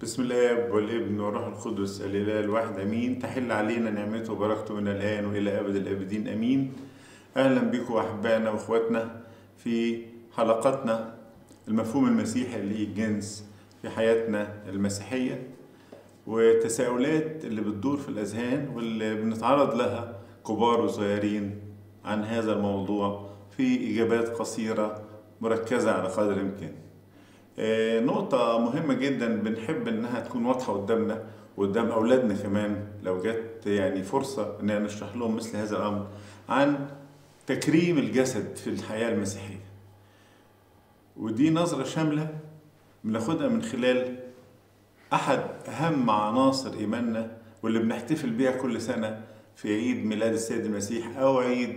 بسم الله والابن والروح القدس الاله الواحد امين تحل علينا نعمته وبركته من الان والى ابد الابدين امين اهلا بكم احبائنا واخواتنا في حلقتنا المفهوم المسيحي للجنس في حياتنا المسيحيه وتساؤلات اللي بتدور في الاذهان واللي بنتعرض لها كبار وصغيرين عن هذا الموضوع في اجابات قصيره مركزه على قدر الامكان آه، نقطة مهمة جدا بنحب انها تكون واضحة قدامنا وقدام اولادنا كمان لو جت يعني فرصة اننا نشرح لهم مثل هذا الامر عن تكريم الجسد في الحياة المسيحية ودي نظرة شاملة بناخدها من خلال احد اهم عناصر ايماننا واللي بنحتفل بيها كل سنة في عيد ميلاد السيد المسيح او عيد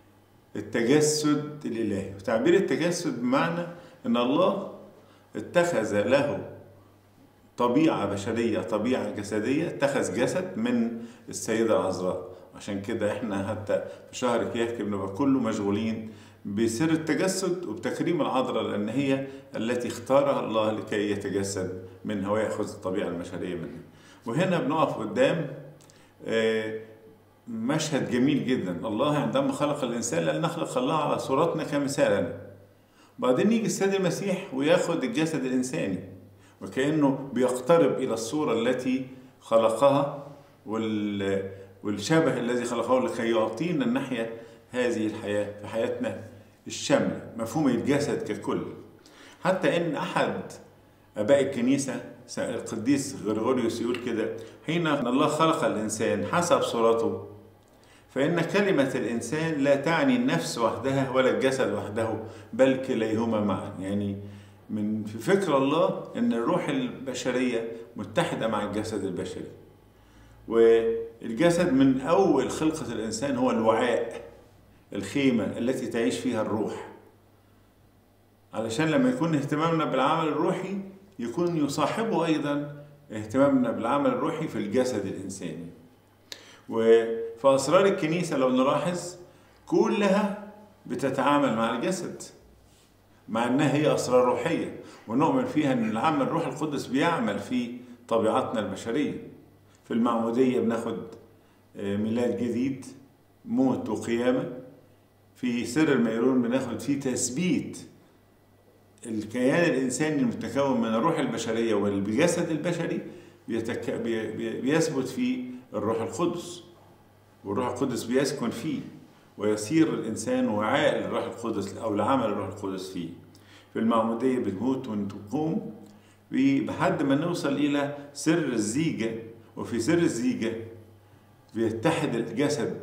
التجسد الالهي وتعبير التجسد بمعنى ان الله اتخذ له طبيعة بشرية طبيعة جسدية اتخذ جسد من السيدة العذراء عشان كده احنا حتى في شهر كياك بنبقى كله مشغولين بسر التجسد وبتكريم العذراء لأن هي التي اختارها الله لكي يتجسد منها ويأخذ الطبيعة البشرية منها وهنا بنقف قدام آه، مشهد جميل جدا الله عندما خلق الإنسان لأن نخلق الله على صورتنا كمثالنا بعدين يجي السيد المسيح وياخد الجسد الإنساني وكأنه بيقترب إلى الصورة التي خلقها وال... والشبه الذي خلقه لكي يعطينا الناحية هذه الحياة في حياتنا الشاملة مفهوم الجسد ككل حتى إن أحد آباء الكنيسة القديس غريغوريوس يقول كده حين أن الله خلق الإنسان حسب صورته فإن كلمة الإنسان لا تعني النفس وحدها ولا الجسد وحده بل كليهما معا يعني من في فكر الله أن الروح البشرية متحدة مع الجسد البشري والجسد من أول خلقة الإنسان هو الوعاء الخيمة التي تعيش فيها الروح علشان لما يكون اهتمامنا بالعمل الروحي يكون يصاحبه أيضا اهتمامنا بالعمل الروحي في الجسد الإنساني وفي أسرار الكنيسة لو نلاحظ كلها بتتعامل مع الجسد مع أنها هي أسرار روحية ونؤمن فيها أن العمل الروح القدس بيعمل في طبيعتنا البشرية في المعمودية بناخد ميلاد جديد موت وقيامة في سر الميرون بناخد فيه تثبيت الكيان الإنساني المتكون من الروح البشرية والجسد البشري بيتك... بي... بي... بيثبت فيه الروح القدس والروح القدس بيسكن فيه ويصير الإنسان وعاء للروح القدس أو لعمل الروح القدس فيه في المعمودية بتموت وتقوم لحد ما نوصل إلى سر الزيجة وفي سر الزيجة بيتحد الجسد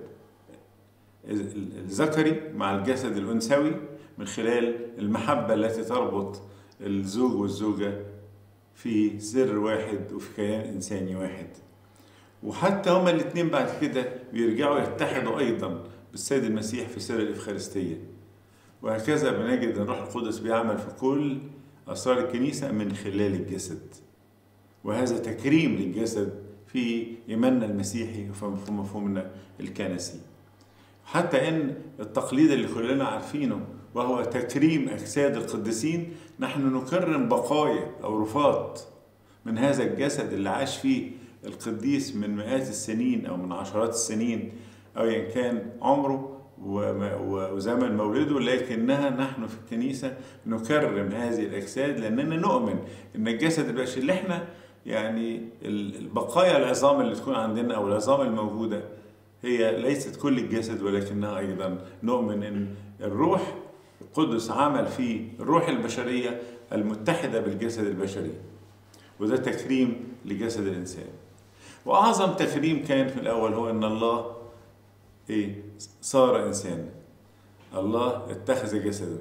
الذكري مع الجسد الأنثوي من خلال المحبة التي تربط الزوج والزوجة في سر واحد وفي كيان إنساني واحد وحتى هما الاثنين بعد كده بيرجعوا يتحدوا ايضا بالسيد المسيح في سر الافخارستيه وهكذا بنجد ان الروح القدس بيعمل في كل اسرار الكنيسه من خلال الجسد وهذا تكريم للجسد في ايماننا المسيحي وفي مفهومنا الكنسي حتى ان التقليد اللي كلنا عارفينه وهو تكريم اجساد القديسين نحن نكرم بقايا او رفات من هذا الجسد اللي عاش فيه القديس من مئات السنين او من عشرات السنين او يعني كان عمره وزمن مولده لكنها نحن في الكنيسه نكرم هذه الاجساد لاننا نؤمن ان الجسد البشري اللي احنا يعني البقايا العظام اللي تكون عندنا او العظام الموجوده هي ليست كل الجسد ولكنها ايضا نؤمن ان الروح القدس عمل في الروح البشريه المتحده بالجسد البشري وده تكريم لجسد الانسان واعظم تكريم كان في الاول هو ان الله ايه صار انسانا الله اتخذ جسدا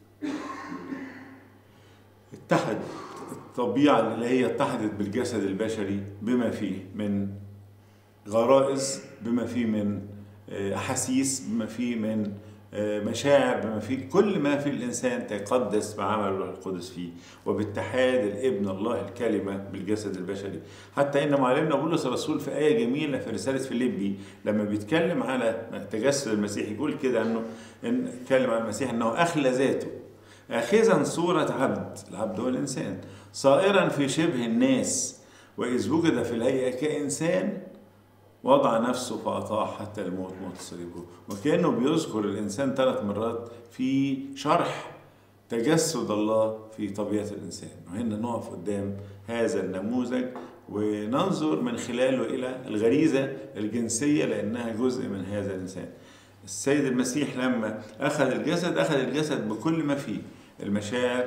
اتحد الطبيعه الالهيه اتحدت بالجسد البشري بما فيه من غرائز بما فيه من احاسيس بما فيه من مشاعر بما فيه كل ما في الانسان تقدس بعمل الروح القدس فيه وباتحاد الابن الله الكلمه بالجسد البشري حتى ان معلمنا بولس الرسول في ايه جميله في رساله فيليبي لما بيتكلم على تجسد المسيح يقول كده انه ان اتكلم عن المسيح انه اخلى ذاته اخذا صوره عبد العبد هو الانسان صائرا في شبه الناس وإذ وجد في الهيئة كإنسان وضع نفسه فأطاع حتى الموت موت صليبه وكأنه بيذكر الإنسان ثلاث مرات في شرح تجسد الله في طبيعة الإنسان وهنا نقف قدام هذا النموذج وننظر من خلاله إلى الغريزة الجنسية لأنها جزء من هذا الإنسان السيد المسيح لما أخذ الجسد أخذ الجسد بكل ما فيه المشاعر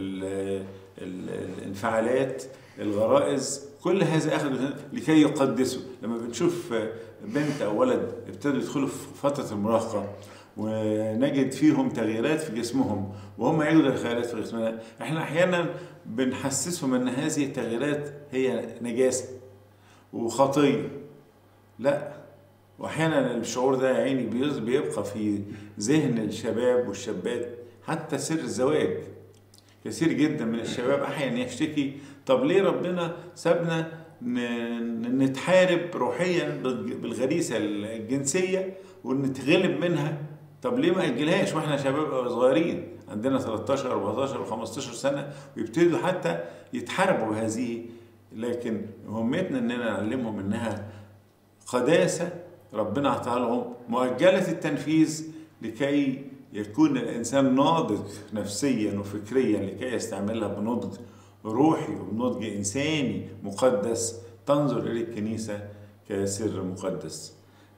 الانفعالات الغرائز كل هذا أخذ لكي يقدسه لما بنشوف بنت أو ولد ابتدوا يدخلوا في فترة المراهقة ونجد فيهم تغييرات في جسمهم وهم يجدوا تغييرات في جسمنا احنا احيانا بنحسسهم ان هذه التغييرات هي نجاسه وخطيه لا واحيانا الشعور ده يا عيني بيبقى في ذهن الشباب والشابات حتى سر الزواج كثير جدا من الشباب احيانا يشتكي طب ليه ربنا سابنا نتحارب روحيا بالغريزه الجنسيه ونتغلب منها طب ليه ما اجلهاش واحنا شباب صغيرين عندنا 13 14 و15 سنه ويبتدوا حتى يتحاربوا بهذه لكن مهمتنا اننا نعلمهم انها قداسه ربنا اعطاها لهم مؤجله التنفيذ لكي يكون الانسان ناضج نفسيا وفكريا لكي يستعملها بنضج روحي وبنضج انساني مقدس تنظر الى الكنيسه كسر مقدس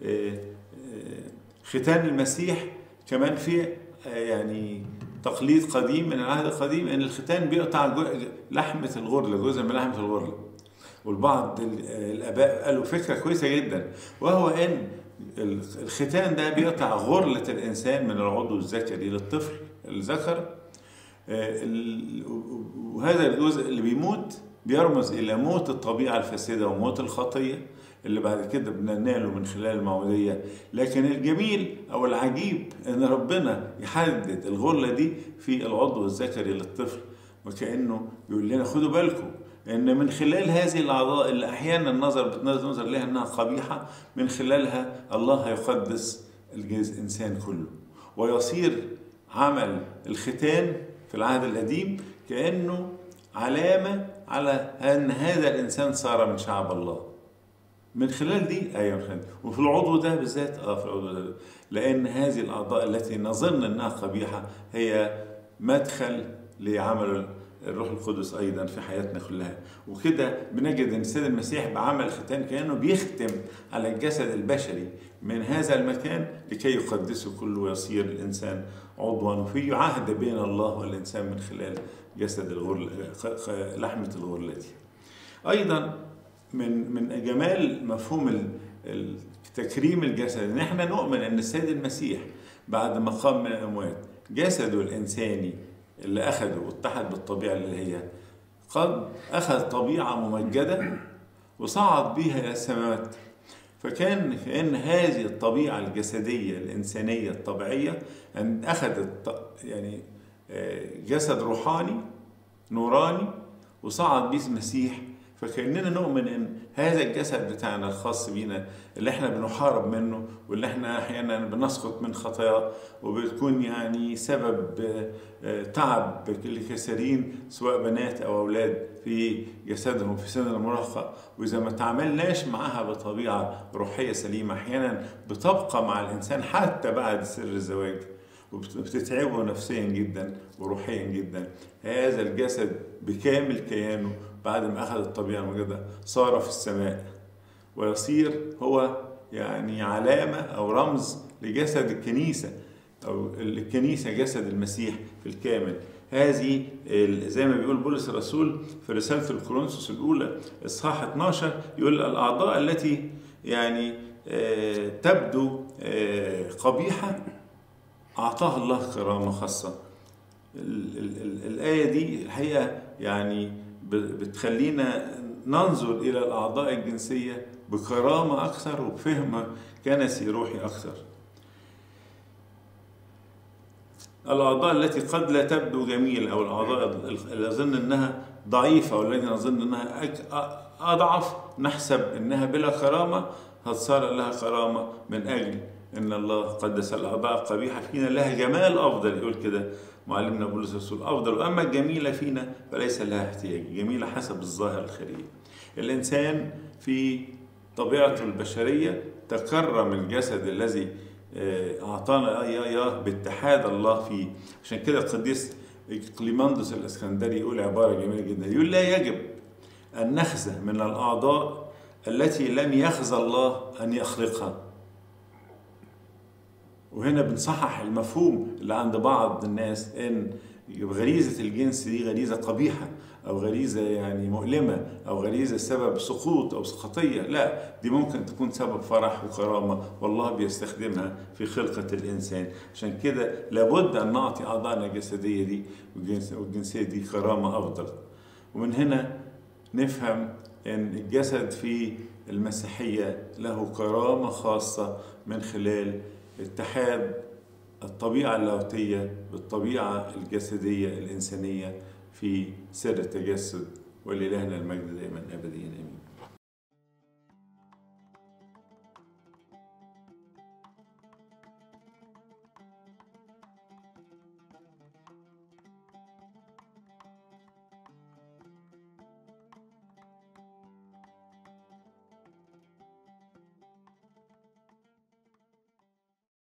ختان المسيح كمان في يعني تقليد قديم من العهد القديم ان الختان بيقطع لحمه الغرله جزء من لحمه الغرله والبعض الاباء قالوا فكره كويسه جدا وهو ان الختان ده بيقطع غرله الانسان من العضو الذكري للطفل الذكر وهذا الجزء اللي بيموت بيرمز الى موت الطبيعه الفاسده وموت الخطيه اللي بعد كده بنناله من خلال المعمودية لكن الجميل أو العجيب أن ربنا يحدد الغرلة دي في العضو الذكري للطفل وكأنه بيقول لنا خدوا بالكم ان من خلال هذه الاعضاء اللي احيانا النظر بتنظر لها انها قبيحه من خلالها الله هيقدس الانسان كله ويصير عمل الختان في العهد القديم كانه علامه على ان هذا الانسان صار من شعب الله من خلال دي ايوه من خلال وفي العضو ده بالذات اه في العضو ده لان هذه الاعضاء التي نظن انها قبيحه هي مدخل لعمل الروح القدس ايضا في حياتنا كلها وكده بنجد ان السيد المسيح بعمل ختان كانه بيختم على الجسد البشري من هذا المكان لكي يقدسه كله ويصير الانسان عضوا وفي عهد بين الله والانسان من خلال جسد الغرل لحمه الغرله دي ايضا من من جمال مفهوم تكريم الجسد ان احنا نؤمن ان السيد المسيح بعد ما قام من الاموات جسده الانساني اللي اخذه واتحد بالطبيعه اللي هي قد اخذ طبيعه ممجده وصعد بها الى السماوات فكان كان هذه الطبيعه الجسديه الانسانيه الطبيعيه ان اخذت يعني جسد روحاني نوراني وصعد به المسيح فكأننا نؤمن ان هذا الجسد بتاعنا الخاص بينا اللي احنا بنحارب منه واللي احنا احيانا بنسقط من خطاياه وبتكون يعني سبب تعب لكثيرين سواء بنات او اولاد في جسدهم في سن المراهقه واذا ما تعاملناش معها بطبيعه روحيه سليمه احيانا بتبقى مع الانسان حتى بعد سر الزواج وبتتعبه نفسيا جدا وروحيا جدا هذا الجسد بكامل كيانه بعد ما أخذ الطبيعة الموجودة صار في السماء ويصير هو يعني علامة أو رمز لجسد الكنيسة أو الكنيسة جسد المسيح في الكامل هذه زي ما بيقول بولس الرسول في رسالة الكورنثوس الأولى إصحاح 12 يقول الأعضاء التي يعني تبدو قبيحة أعطاها الله كرامة خاصة الآية دي الحقيقة يعني بتخلينا ننظر إلى الأعضاء الجنسية بكرامة أكثر وبفهم كنسي روحي أكثر الأعضاء التي قد لا تبدو جميلة أو الأعضاء اللي أظن أنها ضعيفة والتي نظن أنها أضعف نحسب أنها بلا كرامة هتصار لها كرامة من أجل ان الله قدس الاعضاء القبيحه فينا لها جمال افضل يقول كده معلمنا بولس الرسول افضل واما الجميله فينا فليس لها احتياج جميله حسب الظاهر الخارجي الإنسان في طبيعته البشرية تكرم الجسد الذي أعطانا إياه باتحاد الله فيه عشان كده القديس كليماندوس الإسكندري يقول عبارة جميلة جدا يقول لا يجب أن نخزى من الأعضاء التي لم يخزى الله أن يخلقها وهنا بنصحح المفهوم اللي عند بعض الناس ان غريزة الجنس دي غريزة قبيحة أو غريزة يعني مؤلمة أو غريزة سبب سقوط أو سقطية لا دي ممكن تكون سبب فرح وكرامة والله بيستخدمها في خلقة الإنسان عشان كده لابد أن نعطي أعضائنا الجسدية دي والجنسية دي كرامة أفضل ومن هنا نفهم أن الجسد في المسيحية له كرامة خاصة من خلال اتحاد الطبيعة اللاهوتية بالطبيعة الجسدية الإنسانية في سر التجسد ولإلهنا المجد دائما أبديا آمين